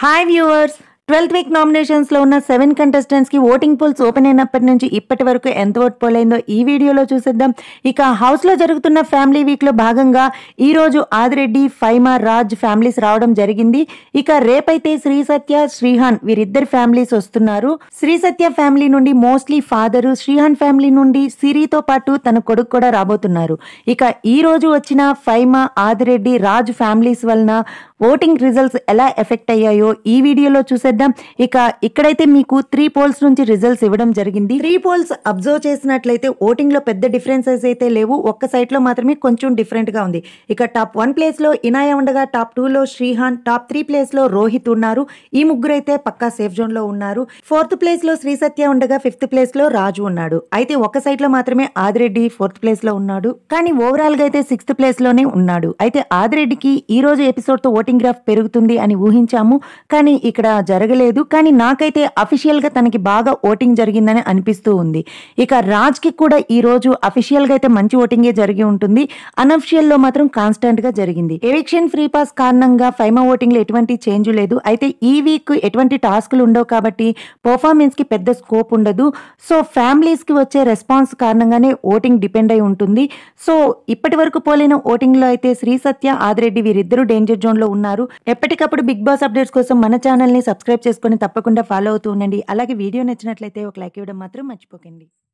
hi viewers twelfth week nominations లో ఉన్న seven contestants కి ఓటింగ్ పోల్స్ ఓపెన్ అయినప్పటి నుంచి ఇప్పటి వరకు ఎంత ఓట్ పోల్ అయిందో ఈ వీడియోలో చూసేద్దాం ఇక హౌస్ లో జరుగుతున్న ఫ్యామిలీ వీక్ లో భాగంగా ఈ రోజు ఆదిరెడ్డి ఫైమా రాజ్ ఫ్యామిలీస్ రావడం జరిగింది ఇక రేపైతే శ్రీ సత్య శ్రీహాన్ వీరిద్దరు ఫ్యామిలీస్ వస్తున్నారు శ్రీ సత్య ఫ్యామిలీ నుండి మోస్ట్లీ ఫాదర్ శ్రీహాన్ ఫ్యామిలీ నుండి సిరితో పాటు తన కొడుకు కూడా రాబోతున్నారు ఇక ఈ రోజు వచ్చిన ఫైమా ఆదిరెడ్డి రాజ్ ఫ్యామిలీస్ వలన ఓటింగ్ రిజల్ట్స్ ఎలా ఎఫెక్ట్ అయ్యాయో ఈ వీడియోలో చూసేద్దాం ఇక ఇక్కడైతే మీకు త్రీ పోల్స్ నుంచి రిజల్ట్స్ ఇవ్వడం జరిగింది త్రీ పోల్స్ అబ్జర్వ్ చేసినట్లయితే ఓటింగ్ లో పెద్ద డిఫరెన్సెస్ అయితే లేవు ఒక్క సైట్ లో మాత్రమే కొంచెం డిఫరెంట్ గా ఉంది ఇక టాప్ వన్ ప్లేస్ లో ఇనాయ ఉండగా టాప్ టూ లో శ్రీహాన్ టాప్ త్రీ ప్లేస్ లో రోహిత్ ఉన్నారు ఈ ముగ్గురు అయితే పక్కా సేఫ్ జోన్ లో ఉన్నారు ఫోర్త్ ప్లేస్ లో శ్రీ సత్య ఉండగా ఫిఫ్త్ ప్లేస్ లో రాజు ఉన్నాడు అయితే ఒక్క సైట్ లో మాత్రమే ఆదిరెడ్డి ఫోర్త్ ప్లేస్ లో ఉన్నాడు కానీ ఓవరాల్ గా అయితే సిక్స్త్ ప్లేస్ లోనే ఉన్నాడు అయితే ఆదిరెడ్డికి ఈ రోజు ఎపిసోడ్ తో ఓటింగ్ గ్రాఫ్ పెరుగుతుంది అని ఊహించాము కానీ ఇక్కడ జరగలేదు కానీ నాకైతే అఫీషియల్ గా తనకి బాగా ఓటింగ్ జరిగిందని అనిపిస్తూ ఉంది ఇక రాజ్ కి కూడా ఈ రోజు అఫీషియల్ గా అయితే మంచి ఓటింగే జరిగి ఉంటుంది అనఫిషియల్ లో మాత్రం కాన్స్టెంట్ గా జరిగింది ఎవిక్షన్ ఫ్రీ పాస్ కారణంగా ఫైమా ఓటింగ్ లో ఎటువంటి చేంజ్ లేదు అయితే ఈ వీక్ ఎటువంటి టాస్క్లు ఉండవు కాబట్టి పర్ఫార్మెన్స్ కి పెద్ద స్కోప్ ఉండదు సో ఫ్యామిలీస్ కి వచ్చే రెస్పాన్స్ కారణంగానే ఓటింగ్ డిపెండ్ అయి ఉంటుంది సో ఇప్పటి వరకు పోలిన ఓటింగ్ లో అయితే శ్రీ సత్య ఆదిరెడ్డి వీరిద్దరూ డేంజర్ జోన్ లో ఉన్నారు ఎప్పటికప్పుడు బిగ్ బాస్ అప్డేట్స్ కోసం మన ఛానల్ ని సబ్స్క్రైబ్ చేసుకొని తప్పకుండా ఫాలో అవుతూ ఉండండి అలాగే వీడియో నచ్చినట్లయితే ఒక లైక్ ఇవ్వడం మాత్రం మర్చిపోకండి